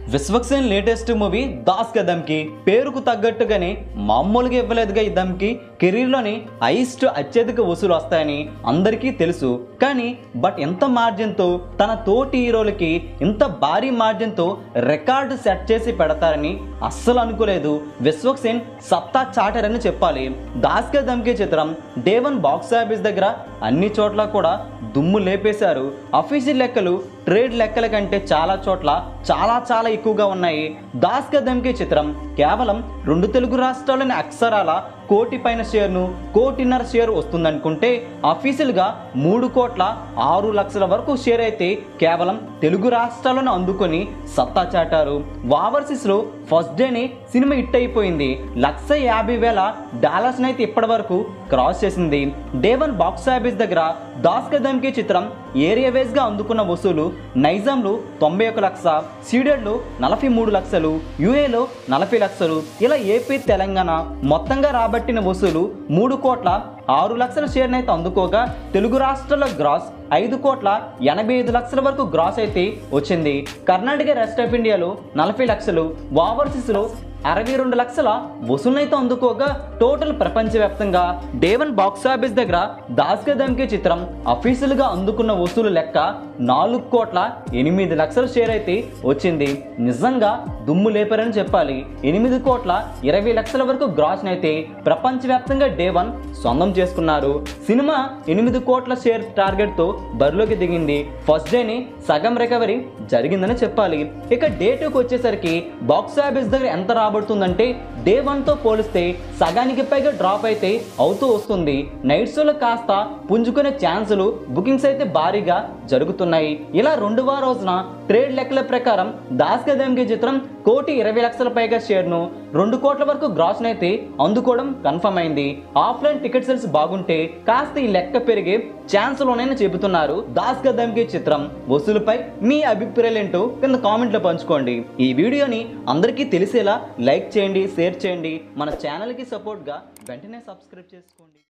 Vishwaksen latest movie Das కా దమ్కి పేరుకు తగ్గట్టుగానే మామూలుగా ఇవ్వలేదుగా ఈ దమ్కి కెరీర్లోని హైయెస్ట్ అత్యధిక వసూలు వస్తాయని అందరికీ తెలుసు కానీ బట్ ఎంత మార్జిన్తో తన తోటి హీరోలకి ఇంత భారీ మార్జిన్తో రికార్డు సెట్ చేసి పెడతారని అస్సలు అనుకోలేదు విశ్వక్సేన్ సత్తా చాటారని చెప్పాలి దాస్ కా దమ్కి చిత్రం డే వన్ బాక్స్ ఆఫీస్ దగ్గర అన్ని చోట్ల కూడా దుమ్ము లేపేశారు అఫీషియల్ లెక్కలు ట్రేడ్ లెక్కల కంటే చాలా చోట్ల చాలా చాలా ఎక్కువగా ఉన్నాయి దాస్ కా దమ్కి చిత్రం కేవలం రెండు తెలుగు రాష్ట్రాల్లోని అక్షరాల కోటి పైన షేర్ను కోటిన్నర షేర్ వస్తుందనుకుంటే అఫీషియల్గా మూడు కోట్ల ఆరు లక్షల వరకు షేర్ అయితే కేవలం తెలుగు రాష్ట్రాలను అందుకొని సత్తా చాటారు వావర్సిస్లో ఫస్ట్ డేనే సినిమా హిట్ అయిపోయింది లక్ష యాభై వేల డాలర్స్ని అయితే ఇప్పటి వరకు క్రాస్ చేసింది డే వన్ బాక్స్ ఆఫీస్ దగ్గర దాస్ కా దమ్కి చిత్రం ఏరియా వైజ్గా అందుకున్న వసూలు నైజాంలో తొంభై ఒక లక్ష సీడెడ్లో నలభై మూడు లక్షలు యూఏలో నలభై లక్షలు ఇలా ఏపీ తెలంగాణ మొత్తంగా రాబట్టిన వసూలు మూడు కోట్ల ఆరు లక్షల షేర్ని అయితే అందుకోగా తెలుగు రాష్ట్రాల గ్రాస్ ఐదు కోట్ల ఎనభై ఐదు లక్షల వరకు గ్రాస్ అయితే వచ్చింది కర్ణాటక రెస్ట్ ఆఫ్ ఇండియాలో నలభై లక్షలు ఓవర్సీస్లో అరవై రెండు లక్షల వసూలైతే అందుకోగా టోటల్ ప్రపంచవ్యాప్తంగా డే వన్ బాక్స్ ఆఫీస్ దగ్గర దాస్క దమ్కి చిత్రం అఫీషియల్గా అందుకున్న వసూలు లెక్క నాలుగు కోట్ల ఎనిమిది లక్షల షేర్ అయితే వచ్చింది నిజంగా దుమ్ము లేపారని చెప్పాలి ఎనిమిది కోట్ల ఇరవై లక్షల వరకు గ్రాస్ని అయితే ప్రపంచవ్యాప్తంగా డే వన్ సొంతం చేసుకున్నారు సినిమా ఎనిమిది కోట్ల షేర్ టార్గెట్తో బరిలోకి దిగింది ఫస్ట్ డేని సగం రికవరీ జరిగిందని చెప్పాలి ఇక డే టూకి వచ్చేసరికి బాక్స్ ఆఫీస్ దగ్గర ఎంత రాబడుతుందంటే డే వన్తో పోలిస్తే సగానికి పైగా డ్రాప్ అయితే అవుతూ వస్తుంది నైట్ షోలో కాస్త పుంజుకునే ఛాన్సులు బుకింగ్స్ అయితే భారీగా జరుగుతున్నాయి ఇలా రెండవ రోజున ట్రేడ్ లెక్కల ప్రకారం దాస్ గదంకి చిత్రం కోటి ఇరవై లక్షల పైగా షేర్ను రెండు కోట్ల వరకు గ్రాస్ని అయితే అందుకోవడం కన్ఫర్మ్ అయింది ఆఫ్లైన్ టికెట్ సేల్స్ బాగుంటే కాస్త ఈ లెక్క పెరిగే ఛాన్స్లోనైనా చెబుతున్నారు దాస్ గదంకి చిత్రం వసూలుపై మీ అభిప్రాయాలు ఏంటో కింద కామెంట్లో పంచుకోండి ఈ వీడియోని అందరికీ తెలిసేలా లైక్ చేయండి షేర్ చేయండి మన ఛానల్కి సపోర్ట్గా వెంటనే సబ్స్క్రైబ్ చేసుకోండి